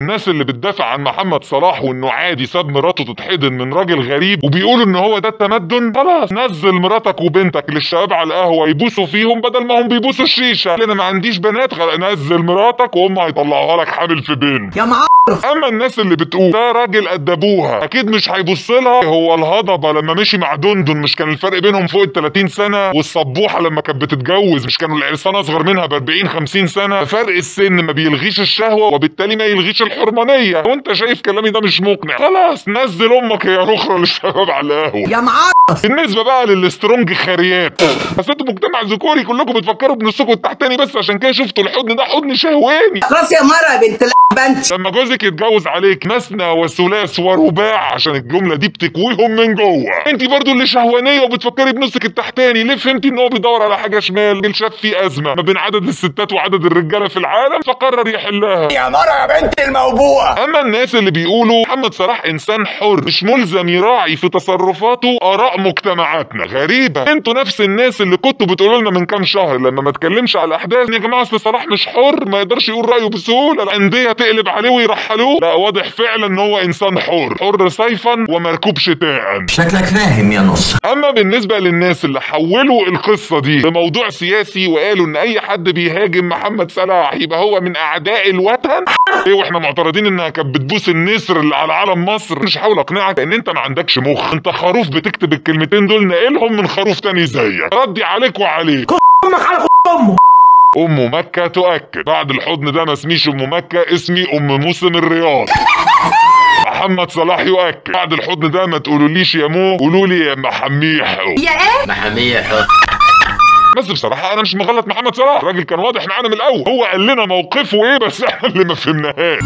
الناس اللي بتدافع عن محمد صلاح وانه عادي ساب مراته تتحضن من راجل غريب وبيقولوا ان هو ده التمدن خلاص نزل مراتك وبنتك للشباب على القهوه يبوسوا فيهم بدل ما هم بيبوسوا الشيشه انا ما عنديش بنات خلاص نزل مراتك وهم هيطلعوها لك حامل في بنت يا مع اما الناس اللي بتقول ده راجل قد ابوها اكيد مش هيبص لها هو الهضبه لما مشي مع دندن مش كان الفرق بينهم فوق ال 30 سنه والصبوحه لما كانت بتتجوز مش كانوا العرسان اصغر منها ب 40 50 سنه فرق السن ما بيلغيش الشهوه وبالتالي ما يلغيش الحرمانيه وانت شايف كلامي ده مش مقنع خلاص نزل امك يا رخرة للشباب على القهوه يا مع بالنسبه بقى للسترونج خريات بس انتوا مجتمع ذكوري كلكم بتفكروا بنصكم التحتاني بس عشان كده شفتوا الحضن ده حضن شهواني خلاص يا مرة يا بنت البنت لما جوزك يتجوز عليك مثنى وثلاث ورباع عشان الجمله دي بتكويهم من جوه انت برضو اللي شهوانيه وبتفكري بنصك التحتاني ليه فهمتي ان هو بيدور على حاجه شمال اللي شاف في ازمه ما بين عدد الستات وعدد الرجاله في العالم فقرر يحلها يا مرة يا بنت الموبوءة اما الناس اللي بيقولوا محمد صلاح انسان حر مش ملزم يراعي في تصرفاته اراء مجتمعاتنا غريبه انتوا نفس الناس اللي كنتوا بتقولوا لنا من كام شهر لما ما اتكلمش على الاحداث يا جماعه اصل صلاح مش حر ما يقدرش يقول رايه بسهوله الانديه تقلب عليه ويرحلوه لا واضح فعلا ان هو انسان حر حر صيفا ومركوب شتاء شكلك فاهم يا نص اما بالنسبه للناس اللي حولوا القصه دي لموضوع سياسي وقالوا ان اي حد بيهاجم محمد صلاح يبقى هو من اعداء الوطن ايه واحنا معترضين انها كانت بتبوس النسر اللي على علم مصر مش هحاول اقنعك ان انت ما عندكش مخ انت خروف بتكتب الكلمتين دول ناقلهم من خروف تاني زيك ردي عليك وعليك امك على امه ام مكه تؤكد بعد الحضن ده ما اسميش ام مكه اسمي ام موسم الرياض محمد صلاح يؤكد بعد الحضن ده ما تقولوليش يا مو قولوا لي يا محميح محامية بس بصراحة أنا مش مغلط محمد صلاح، الراجل كان واضح معانا من الأول، هو قال لنا موقفه إيه بس إحنا اللي ما فهمناهاش.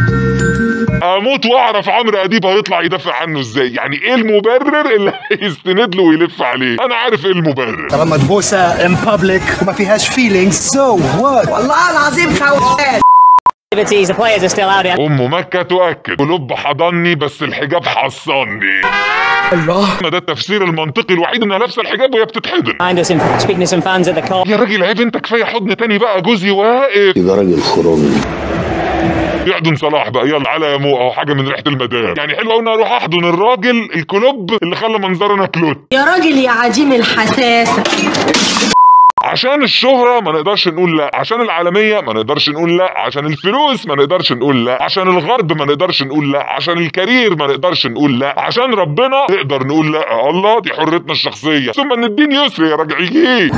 أموت وأعرف عمرو أديب هيطلع يدافع عنه إزاي، يعني إيه المبرر اللي هيستند له ويلف عليه؟ أنا عارف إيه المبرر. طالما تبوسها ان بابليك وما فيهاش فيلينجز سو وات والله العظيم خوان activities. The players are still out here. أم مكة تؤكد قلوب حضني بس الحجاب حصني. الله ما ده التفسير المنطقي الوحيد إنها لابسة الحجاب وهي بتتحضن. Behind us, in, speaking to some fans at the court. يا راجل عيب أنت كفاية حضن تاني بقى جوزي واقف. ده راجل خروني يحضن صلاح بقى يلا على يا مو اهو حاجه من ريحه المدام يعني حلو قوي ان اروح احضن الراجل الكلوب اللي خلى منظرنا كلوت يا راجل يا عديم الحساسة عشان الشهرة ما نقدرش نقول لا عشان العالمية ما نقدرش نقول لا عشان الفلوس ما نقدرش نقول لا عشان الغرب ما نقدرش نقول لا عشان الكارير ما نقدرش نقول لا عشان ربنا نقدر نقول لا الله دي حريتنا الشخصية ثم ان الدين يسر يا راجعين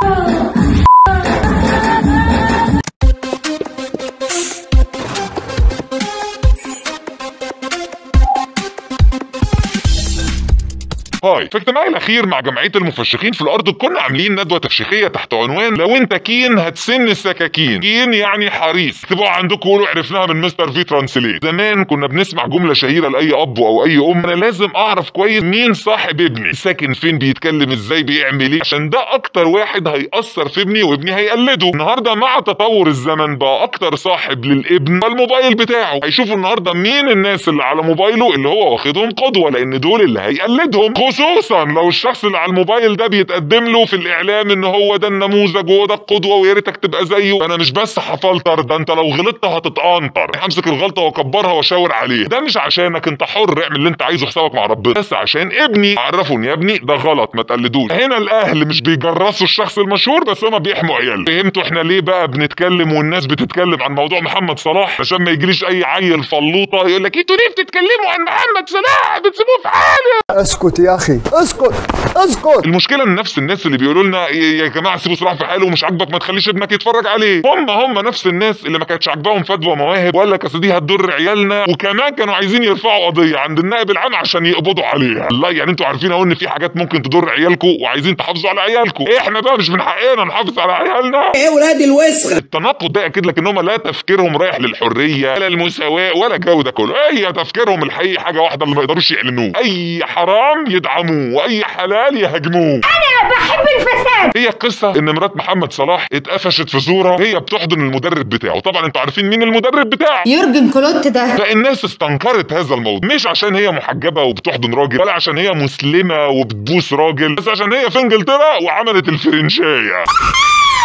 هاي في اجتماعي الاخير مع جمعيه المفشخين في الارض كنا عاملين ندوه تفشيخيه تحت عنوان لو انت كين هتسن السكاكين كين يعني حريص اكتبوها عندكم وقولوا عرفناها من مستر في ترانسليت زمان كنا بنسمع جمله شهيره لاي اب او اي ام انا لازم اعرف كويس مين صاحب ابني ساكن فين بيتكلم ازاي بيعمل ايه عشان ده اكتر واحد هيأثر في ابني وابني هيقلده النهارده مع تطور الزمن بقى اكتر صاحب للابن هو الموبايل بتاعه هيشوفوا النهارده مين الناس اللي على موبايله اللي هو واخدهم قدوه لان دول اللي هيقلدهم خصوصا لو الشخص اللي على الموبايل ده بيتقدم له في الاعلام ان هو ده النموذج وهو ده القدوه ويا ريتك تبقى زيه انا مش بس هفلتر ده انت لو غلطت هتتقنطر همسك الغلطه واكبرها واشاور عليه ده مش عشانك انت حر اعمل اللي انت عايزه حسابك مع ربنا بس عشان ابني اعرفه ان يا ابني ده غلط ما تقلدوش هنا الاهل مش بيجرسوا الشخص المشهور بس هما بيحموا عيالهم فهمتوا احنا ليه بقى بنتكلم والناس بتتكلم عن موضوع محمد صلاح عشان ما يجيليش اي عيل فلوطه يقول لك انتوا ليه بتتكلموا عن محمد صلاح بتسيبوه في حاله اسكت يا اخي اسكت اسكت المشكله ان نفس الناس اللي بيقولوا لنا يا جماعه سيبوا صلاح في حاله ومش عاجبك ما تخليش ابنك يتفرج عليه هم هم نفس الناس اللي ما كانتش عاجباهم فدوى مواهب ولا كاس دي هتضر عيالنا وكمان كانوا عايزين يرفعوا قضيه عند النائب العام عشان يقبضوا عليها الله يعني انتوا عارفين اهو ان في حاجات ممكن تضر عيالكم وعايزين تحافظوا على عيالكم احنا بقى مش من حقنا نحافظ على عيالنا ايه ولاد الوسخ التناقض ده اكيد لك ان هم لا تفكيرهم رايح للحريه ولا المساواه ولا الجو ده كله هي تفكيرهم الحقيقي حاجه واحده اللي ما يقدروش يعلنوه اي حرام يدعموه واي حلال يهاجموه بحب الفساد هي قصة ان مرات محمد صلاح اتقفشت في صورة هي بتحضن المدرب بتاعه طبعا انتوا عارفين مين المدرب بتاعه يورجن كلوت ده فالناس استنكرت هذا الموضوع مش عشان هي محجبة وبتحضن راجل ولا عشان هي مسلمة وبتبوس راجل بس عشان هي في انجلترا وعملت الفرنشاية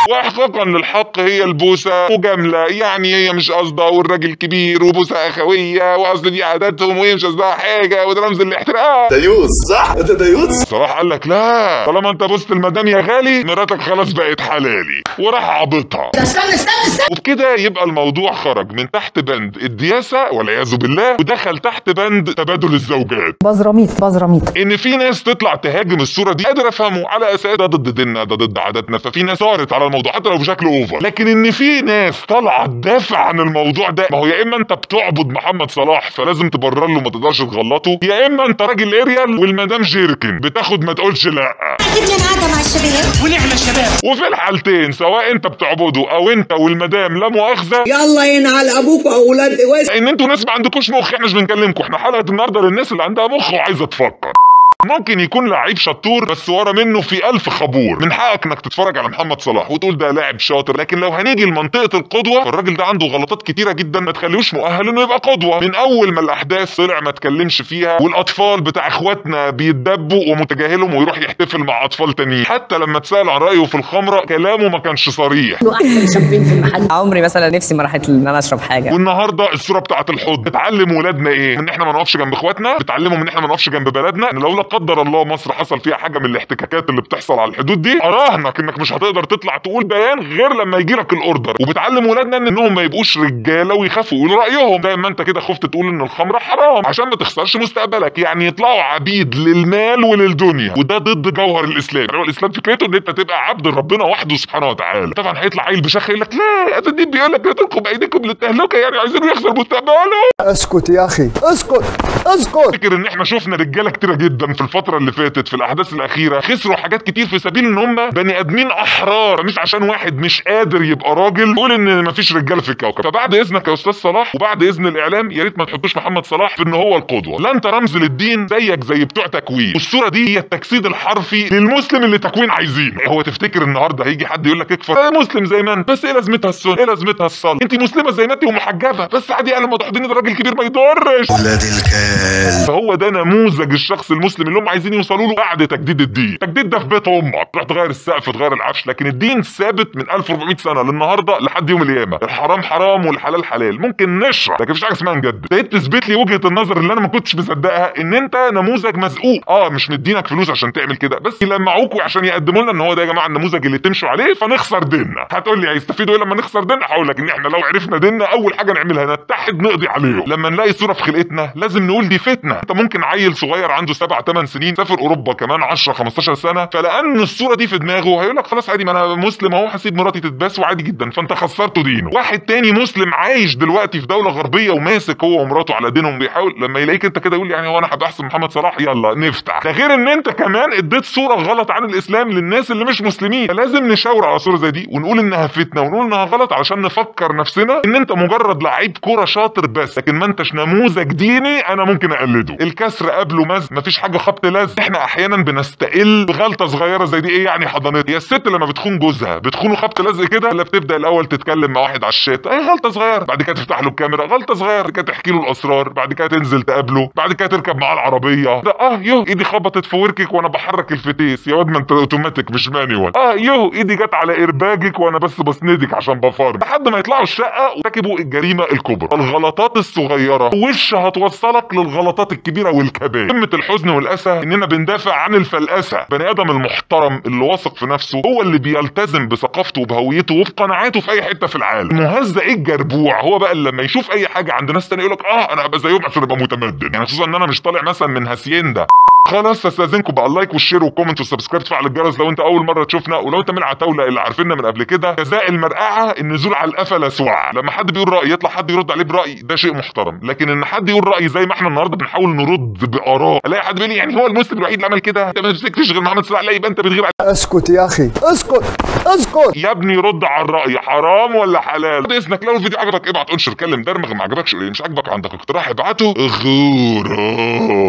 واحقاقا للحق هي البوسه مجامله يعني هي مش قصدها والراجل كبير وبوسه اخويه واصل دي عاداتهم وهي مش قصدها حاجه وده رمز الاحترام ديوس صح انت ديوس صراحة قال لك لا طالما انت بوست المدام يا غالي مراتك خلاص بقت حلالي وراح عابطها استنى استنى استنى وبكده يبقى الموضوع خرج من تحت بند الدياسة والعياذ بالله ودخل تحت بند تبادل الزوجات بزراميط بزراميط ان في ناس تطلع تهاجم الصوره دي قادر افهمه على اساس ده ضد ديننا ده ضد عاداتنا ففي ناس صارت على الموضوع حتى لو بشكل اوفر لكن ان في ناس طالعه تدافع عن الموضوع ده ما هو يا اما انت بتعبد محمد صلاح فلازم تبرر له ما تقدرش تغلطه يا اما انت راجل اريال والمدام جيركن بتاخد ما تقولش لا سيبنا نقعد مع الشباب وفي الحالتين سواء انت بتعبده او انت والمدام لا مؤاخذه يلا ينعل ابوك واولاد واسع ان انتوا ناس ما عندكوش مخ احنا مش بنكلمكم احنا حلقه النهارده للناس اللي عندها مخ وعايزه تفكر ممكن يكون لعيب شطور بس ورا منه في ألف خبور من حقك انك تتفرج على محمد صلاح وتقول ده لاعب شاطر لكن لو هنيجي لمنطقه القدوه فالراجل ده عنده غلطات كتيره جدا ما تخليهوش مؤهل انه يبقى قدوه من اول ما الاحداث طلع ما اتكلمش فيها والاطفال بتاع اخواتنا بيتدبوا ومتجاهلهم ويروح يحتفل مع اطفال تانيين حتى لما اتسال عن رايه في الخمره كلامه ما كانش صريح عمري مثلا نفسي ما راحت ان انا اشرب حاجه والنهارده الصوره بتاعت الحوض بتعلم ولادنا ايه ان احنا ما نقفش جنب اخواتنا بتعلمهم ان احنا ما نقفش جنب بلدنا ان لو لا قدر الله مصر حصل فيها حاجه من الاحتكاكات اللي بتحصل على الحدود دي اراهنك انك مش هتقدر تطلع تقول بيان غير لما يجي لك الاوردر وبتعلم ولادنا ان انهم ما يبقوش رجاله ويخافوا يقولوا رايهم زي ما انت كده خفت تقول ان الخمره حرام عشان ما تخسرش مستقبلك يعني يطلعوا عبيد للمال وللدنيا وده ضد جوهر الاسلام يعني هو الاسلام فكرته ان انت تبقى عبد ربنا وحده سبحانه وتعالى طبعا هيطلع عيل بشخ يقول لك لا هذا الدين بيقول لك لا تلقوا بايديكم للتهلكه يعني عايزين يخسر مستقبله اسكت يا اخي اسكت اسكت افتكر ان احنا شفنا رجاله كتيره جدا في الفتره اللي فاتت في الاحداث الاخيره خسروا حاجات كتير في سبيل ان هم بني ادمين احرار مش عشان واحد مش قادر يبقى راجل يقول ان مفيش رجاله في الكوكب فبعد اذنك يا استاذ صلاح وبعد اذن الاعلام يا ريت ما تحطوش محمد صلاح في ان هو القدوه لا انت رمز للدين زيك زي بتوع تكوين والصوره دي هي التجسيد الحرفي للمسلم اللي تكوين عايزينه هو تفتكر النهارده هيجي حد يقول لك اكفر أنا مسلم زي ما انت بس ايه لازمتها السنه ايه لازمتها الصلاه انت مسلمه زي ما انت ومحجبه بس عادي قال لما تحضني ده راجل كبير ما يضرش ولاد الكلب فهو ده نموذج الشخص المسلم اللي هم عايزين يوصلوا له بعد تجديد الدين التجديد ده في بيت امك تروح تغير السقف تغير العفش لكن الدين ثابت من 1400 سنه للنهارده لحد يوم القيامه الحرام حرام والحلال حلال ممكن نشرح لكن مفيش حاجه اسمها نجدد ابتديت تثبت لي وجهه النظر اللي انا ما كنتش مصدقها ان انت نموذج مزقوق اه مش مدينك فلوس عشان تعمل كده بس يلمعوكوا عشان يقدموا لنا ان هو ده يا جماعه النموذج اللي تمشوا عليه فنخسر ديننا هتقول لي هيستفيدوا ايه لما نخسر ديننا هقول لك ان احنا لو عرفنا ديننا اول حاجه نعملها نتحد نقضي عليهم لما نلاقي صوره في خلقتنا لازم نقول دي فتنه انت ممكن عيل صغير عنده 7 8 سنين سافر اوروبا كمان 10 15 سنه فلان الصوره دي في دماغه هيقول لك خلاص عادي ما انا مسلم اهو هسيب مراتي تتباس وعادي جدا فانت خسرته دينه واحد تاني مسلم عايش دلوقتي في دوله غربيه وماسك هو ومراته على دينهم بيحاول لما يلاقيك انت كده يقول يعني هو انا هبقى احسن محمد صلاح يلا نفتح ده غير ان انت كمان اديت صوره غلط عن الاسلام للناس اللي مش مسلمين فلازم نشاور على صوره زي دي ونقول انها فتنه ونقول انها غلط علشان نفكر نفسنا ان انت مجرد لعيب كوره شاطر بس لكن ما انتش نموذج ديني انا ممكن اقلده الكسر قبله مز مفيش حاجه خبط لز احنا احيانا بنستقل بغلطه صغيره زي دي ايه يعني حضانتها هي الست لما بتخون جوزها بتخونه خبط لزق كده ولا بتبدا الاول تتكلم مع واحد على الشات اي غلطه صغيره بعد كده تفتح له الكاميرا غلطه صغيره بعد كده تحكي له الاسرار بعد كده تنزل تقابله بعد كده تركب معاه العربيه ده اه يوه ايدي خبطت في وركك وانا بحرك الفتيس يا واد ما انت اوتوماتيك مش مانيوال اه يوه ايدي جت على ايرباجك وانا بس بسندك عشان بفرد لحد ما يطلعوا الشقه وارتكبوا الجريمه الكبرى الغلطات الصغيره وش هتوصلك للغلطات الكبيره والكبائر قمه الحزن والاسى اننا بندافع عن الفلاسه بني ادم المحترم اللي واثق في نفسه هو اللي بيلتزم بثقافته وبهويته وبقناعاته في اي حته في العالم مهزأ ايه الجربوع هو بقى اللي لما يشوف اي حاجه عند ناس تانية يقول لك اه انا هبقى زيهم عشان ابقى متمدن يعني خصوصا ان انا مش طالع مثلا من هاسيندا خلاص استاذنكم بقى اللايك والشير والكومنت والسبسكرايب تفعل الجرس لو انت اول مره تشوفنا ولو انت من العتاوله اللي عارفيننا من قبل كده جزاء المرقعه النزول على القفا لسوع لما حد بيقول راي يطلع حد يرد عليه براي ده شيء محترم لكن ان حد يقول راي زي ما احنا النهارده بنحاول نرد باراء الاقي حد بيقول لي يعني هو المسلم الوحيد اللي عمل كده انت ما تمسكش غير محمد صلاح لا يبقى انت بتغير على اسكت يا اخي اسكت اسكت يا ابني رد على الراي حرام ولا حلال بعد اذنك لو الفيديو عجبك ابعت انشر كلم درمغ ما عجبكش مش عاجبك عندك اقتراح ابعته غورة